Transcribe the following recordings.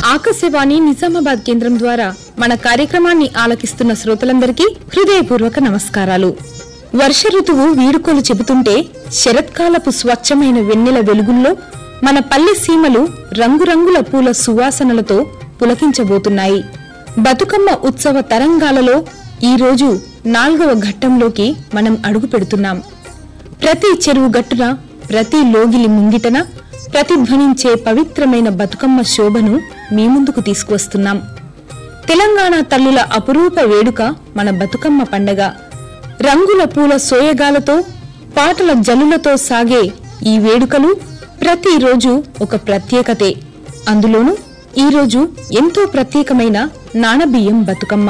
ఆకాశవాణి నిజామాబాద్ కేంద్రం ద్వారా మన కార్యక్రమాన్ని ఆలకిస్తున్న శ్రోతలందరికీ హృదయపూర్వక నమస్కారాలు వర్ష ఋతువు వీడుకోలు చెబుతుంటే శరత్కాలపు స్వచ్ఛమైన వెన్నెల వెలుగుల్లో మన పల్లె సీమలు రంగురంగుల పూల సువాసనలతో పులకించబోతున్నాయి బతుకమ్మ ఉత్సవ తరంగాలలో ఈ రోజు నాల్గవ ఘట్టంలోకి మనం అడుగు పెడుతున్నాం ప్రతి చెరువు గట్టున ప్రతి లోగిలి ముంగిటన ప్రతిధ్వనించే పవిత్రమైన బతుకమ్మ శోభను మీ ముందుకు తీసుకువస్తున్నాం తెలంగాణ తల్లుల అపురూప వేడుక మన బతుకమ్మ పండగ రంగుల పూల సోయగాలతో పాటల జల్లులతో సాగే ఈ వేడుకలు ప్రతిరోజు ఒక ప్రత్యేకతే అందులోనూ ఈరోజు ఎంతో ప్రత్యేకమైన నానబియ్యం బతుకమ్మ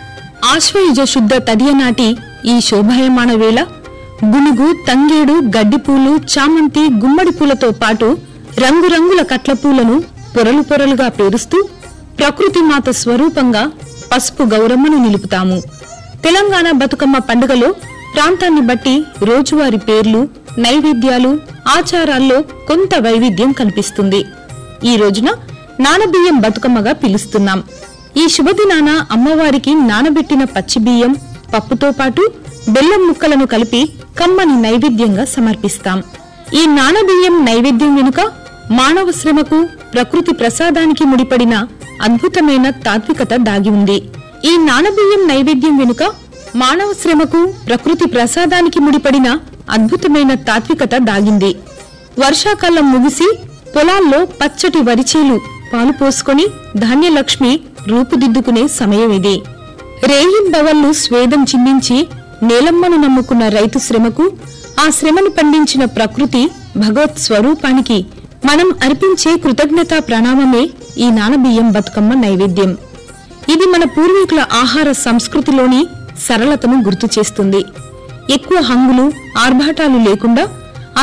ఆశ్వయుజ శుద్ధ తదియ నాటి ఈ శోభాయమాన వేళ గునుగు తంగేడు గడ్డిపూలు చామంతి గుమ్మడి పూలతో పాటు రంగురంగుల కట్ల పూలను పొరలు పొరలుగా పేరుస్తూ ప్రకృతి మాత స్వరూపంగా పసుపు గౌరమ్మను నిలుపుతాము తెలంగాణ బతుకమ్మ పండుగలో ప్రాంతాన్ని బట్టి రోజువారి పేర్లు నైవేద్యాలు ఆచారాల్లో కొంత వైవిధ్యం కనిపిస్తుంది ఈ రోజున నానబియ్యం బతుకమ్మగా పిలుస్తున్నాం ఈ శుభదినాన అమ్మవారికి నానబెట్టిన పచ్చి బియ్యం పప్పుతో పాటు బెల్లం ముక్కలను కలిపి కమ్మని నైవేద్యంగా సమర్పిస్తాం ఈ నానబియ్యం నైవేద్యం వెనుక మానవ శ్రమకు ప్రకృతి ప్రసాదానికి ముడిపడిన అద్భుతమైన తాత్వికత దాగి ఉంది ఈ నానబియ్యం నైవేద్యం వెనుక మానవ శ్రమకు ప్రకృతి ప్రసాదానికి ముడిపడిన అద్భుతమైన తాత్వికత దాగింది వర్షాకాలం ముగిసి పొలాల్లో పచ్చటి వరిచేలు పాలు పోసుకొని ధాన్యలక్ష్మి రూపుదిద్దుకునే సమయం ఇది రేయింబవళ్లు స్వేదం చిందించి నేలమ్మను నమ్ముకున్న రైతు శ్రమకు ఆ శ్రమను పండించిన ప్రకృతి భగవత్ స్వరూపానికి మనం అర్పించే కృతజ్ఞతా ప్రణామమే ఈ నానబియ్యం బతుకమ్మ నైవేద్యం ఇది మన పూర్వీకుల ఆహార సంస్కృతిలోని సరళతను గుర్తు చేస్తుంది ఎక్కువ హంగులు ఆర్భాటాలు లేకుండా